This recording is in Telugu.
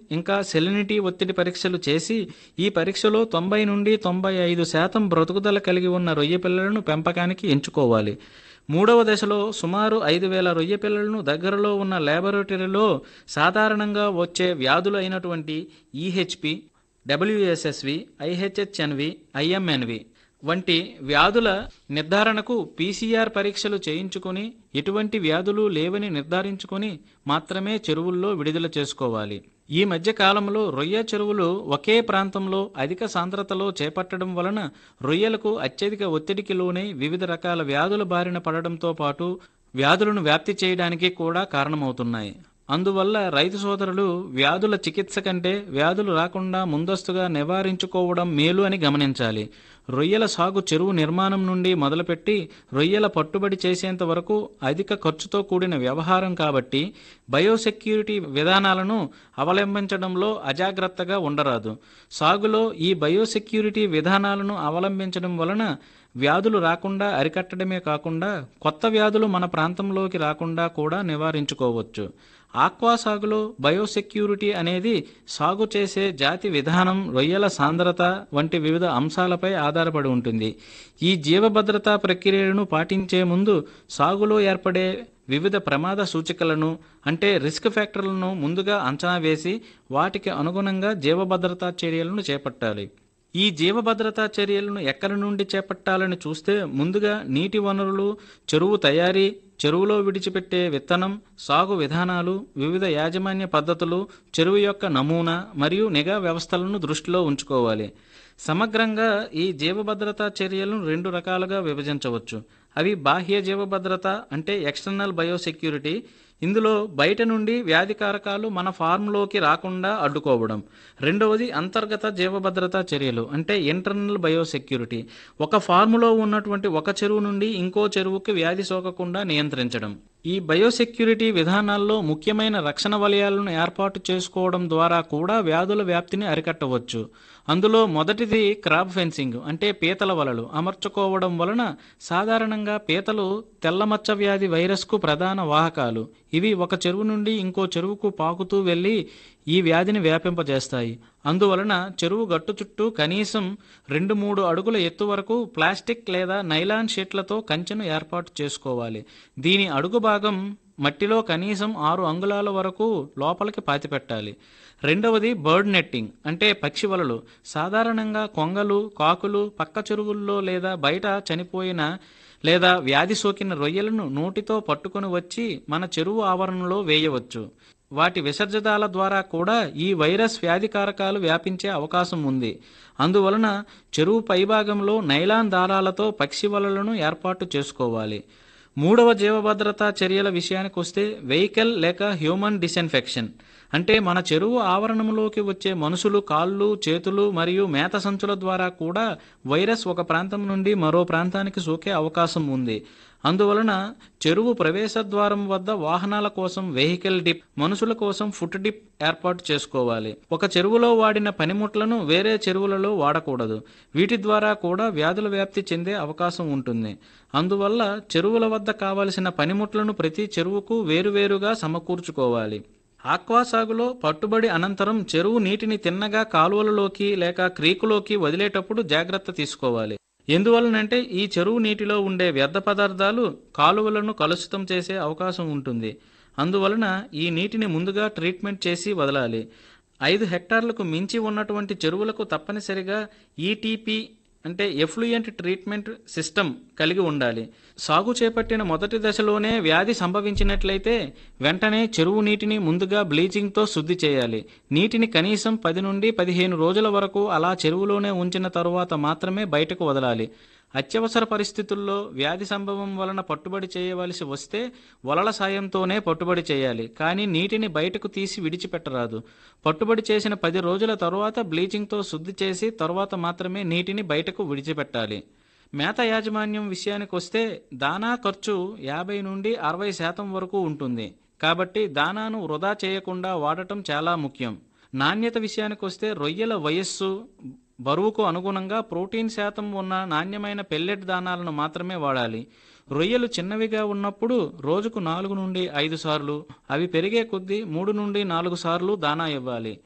ఇంకా సెలినిటీ ఒత్తిడి పరీక్షలు చేసి ఈ పరీక్షలో తొంభై నుండి తొంభై ఐదు శాతం బ్రతుకుదల కలిగి ఉన్న రొయ్య పిల్లలను పెంపకానికి ఎంచుకోవాలి మూడవ దశలో సుమారు ఐదు వేల రొయ్య పిల్లలను దగ్గరలో ఉన్న లాబొరేటరీలో సాధారణంగా వచ్చే వ్యాధులు అయినటువంటి ఈహెచ్పి డబ్ల్యూఎస్ఎస్వి ఐహెచ్హెచ్ఎన్వి ఐఎంఎన్వి వంటి వ్యాధుల నిర్ధారణకు పీసీఆర్ పరీక్షలు చేయించుకొని ఎటువంటి వ్యాధులు లేవని నిర్ధారించుకొని మాత్రమే చెరువుల్లో విడుదల చేసుకోవాలి ఈ మధ్య కాలంలో రొయ్య చెరువులు ఒకే ప్రాంతంలో అధిక సాంద్రతలో చేపట్టడం వలన రొయ్యలకు అత్యధిక ఒత్తిడికి లోనై వివిధ రకాల వ్యాధుల బారిన పడడంతో పాటు వ్యాధులను వ్యాప్తి చేయడానికి కూడా కారణమవుతున్నాయి అందువల్ల రైతు సోదరులు వ్యాధుల చికిత్స కంటే వ్యాధులు రాకుండా ముందస్తుగా నివారించుకోవడం మేలు అని గమనించాలి రొయ్యల సాగు చెరువు నిర్మాణం నుండి మొదలుపెట్టి రొయ్యల పట్టుబడి చేసేంత వరకు అధిక ఖర్చుతో కూడిన వ్యవహారం కాబట్టి బయోసెక్యూరిటీ విధానాలను అవలంబించడంలో అజాగ్రత్తగా ఉండరాదు సాగులో ఈ బయోసెక్యూరిటీ విధానాలను అవలంబించడం వలన వ్యాధులు రాకుండా అరికట్టడమే కాకుండా కొత్త వ్యాధులు మన ప్రాంతంలోకి రాకుండా కూడా నివారించుకోవచ్చు ఆక్వా సాగులో బయోసెక్యూరిటీ అనేది సాగు చేసే జాతి విధానం రొయ్యల సాంద్రత వంటి వివిధ అంశాలపై ఆధారపడి ఉంటుంది ఈ జీవభద్రతా ప్రక్రియలను పాటించే ముందు సాగులో ఏర్పడే వివిధ ప్రమాద సూచికలను అంటే రిస్క్ ఫ్యాక్టర్లను ముందుగా అంచనా వేసి వాటికి అనుగుణంగా జీవభద్రతా చర్యలను చేపట్టాలి ఈ జీవభద్రతా చర్యలను ఎక్కడి నుండి చేపట్టాలని చూస్తే ముందుగా నీటి వనరులు చెరువు తయారీ చెరువులో విడిచిపెట్టే విత్తనం సాగు విధానాలు వివిధ యాజమాన్య పద్ధతులు చెరువు యొక్క నమూనా మరియు నిఘా వ్యవస్థలను దృష్టిలో ఉంచుకోవాలి సమగ్రంగా ఈ జీవభద్రతా చర్యలను రెండు రకాలుగా విభజించవచ్చు అవి బాహ్య జీవభద్రత అంటే ఎక్స్టర్నల్ బయోసెక్యూరిటీ ఇందులో బయట నుండి వ్యాధికారకాలు మన ఫార్మ్లోకి రాకుండా అడ్డుకోవడం రెండవది అంతర్గత జీవభద్రతా చర్యలు అంటే ఇంటర్నల్ బయోసెక్యూరిటీ ఒక ఫార్ములో ఉన్నటువంటి ఒక చెరువు నుండి ఇంకో చెరువుకి వ్యాధి సోకకుండా నియంత్రించడం ఈ బయోసెక్యూరిటీ విధానాల్లో ముఖ్యమైన రక్షణ వలయాలను ఏర్పాటు చేసుకోవడం ద్వారా కూడా వ్యాధుల వ్యాప్తిని అరికట్టవచ్చు అందులో మొదటిది క్రాబ్ ఫెన్సింగ్ అంటే పీతల వలలు అమర్చుకోవడం వలన సాధారణంగా పీతలు తెల్లమచ్చ వ్యాధి వైరస్కు ప్రధాన వాహకాలు ఇవి ఒక చెరువు నుండి ఇంకో చెరువుకు పాకుతూ వెళ్ళి ఈ వ్యాధిని వ్యాపింపజేస్తాయి అందువలన చెరువు గట్టు చుట్టూ కనీసం రెండు మూడు అడుగుల ఎత్తు వరకు ప్లాస్టిక్ లేదా నైలాన్ షీట్లతో కంచెను ఏర్పాటు చేసుకోవాలి దీని అడుగు భాగం మట్టిలో కనీసం ఆరు అంగుళాల వరకు లోపలికి పాతిపెట్టాలి రెండవది బర్డ్ నెట్టింగ్ అంటే పక్షి వలలు సాధారణంగా కొంగలు కాకులు పక్క చెరువుల్లో లేదా బయట చనిపోయిన లేదా వ్యాధి సోకిన రొయ్యలను నోటితో పట్టుకొని వచ్చి మన చెరువు ఆవరణలో వేయవచ్చు వాటి విసర్జితాల ద్వారా కూడా ఈ వైరస్ వ్యాధికారకాలు వ్యాపించే అవకాశం ఉంది అందువలన చెరువు పైభాగంలో నైలాన్ దారాలతో పక్షి వలలను ఏర్పాటు చేసుకోవాలి మూడవ జీవభద్రతా చర్యల విషయానికి వస్తే వెహికల్ లేక హ్యూమన్ డిస్ఇన్ఫెక్షన్ అంటే మన చెరువు ఆవరణంలోకి వచ్చే మనుషులు కాళ్ళు చేతులు మరియు మేత సంచుల ద్వారా కూడా వైరస్ ఒక ప్రాంతం నుండి మరో ప్రాంతానికి సోకే అవకాశం ఉంది అందువలన చెరువు ప్రవేశ ద్వారం వద్ద వాహనాల కోసం వెహికల్ డిప్ మనుషుల కోసం ఫుట్ డిప్ ఏర్పాటు చేసుకోవాలి ఒక చెరువులో వాడిన పనిముట్లను వేరే చెరువులలో వాడకూడదు వీటి ద్వారా కూడా వ్యాధుల వ్యాప్తి చెందే అవకాశం ఉంటుంది అందువల్ల చెరువుల వద్ద కావలసిన పనిముట్లను ప్రతి చెరువుకు వేరువేరుగా సమకూర్చుకోవాలి ఆక్వా సాగులో పట్టుబడి అనంతరం చెరువు నీటిని తిన్నగా కాలువలలోకి లేక క్రీకులోకి వదిలేటప్పుడు జాగ్రత్త తీసుకోవాలి ఎందువలనంటే ఈ చెరువు నీటిలో ఉండే వ్యర్థ పదార్థాలు కాలువలను కలుషితం చేసే అవకాశం ఉంటుంది అందువలన ఈ నీటిని ముందుగా ట్రీట్మెంట్ చేసి వదలాలి ఐదు హెక్టార్లకు మించి ఉన్నటువంటి చెరువులకు తప్పనిసరిగా ఈటీపీ అంటే ఎఫ్లూయెంట్ ట్రీట్మెంట్ సిస్టమ్ కలిగి ఉండాలి సాగు చేపట్టిన మొదటి దశలోనే వ్యాధి సంభవించినట్లయితే వెంటనే చెరువు నీటిని ముందుగా బ్లీచింగ్తో శుద్ధి చేయాలి నీటిని కనీసం పది నుండి పదిహేను రోజుల వరకు అలా చెరువులోనే ఉంచిన తరువాత మాత్రమే బయటకు వదలాలి అత్యవసర పరిస్థితుల్లో వ్యాధి సంభవం వలన పట్టుబడి చేయవలసి వస్తే వలల సాయంతోనే పట్టుబడి చేయాలి కానీ నీటిని బయటకు తీసి విడిచిపెట్టరాదు పట్టుబడి చేసిన పది రోజుల తరువాత బ్లీచింగ్తో శుద్ధి చేసి తరువాత మాత్రమే నీటిని బయటకు విడిచిపెట్టాలి మేత యాజమాన్యం విషయానికి వస్తే దానా ఖర్చు యాభై నుండి అరవై శాతం వరకు ఉంటుంది కాబట్టి దానాను వృధా చేయకుండా వాడటం చాలా ముఖ్యం నాణ్యత విషయానికి వస్తే రొయ్యల వయస్సు బరువుకు అనుగుణంగా ప్రోటీన్ శాతం ఉన్న నాణ్యమైన పెల్లెట్ దానాలను మాత్రమే వాడాలి రొయ్యలు చిన్నవిగా ఉన్నప్పుడు రోజుకు నాలుగు నుండి ఐదు సార్లు అవి పెరిగే కొద్దీ మూడు నుండి నాలుగు సార్లు దానా ఇవ్వాలి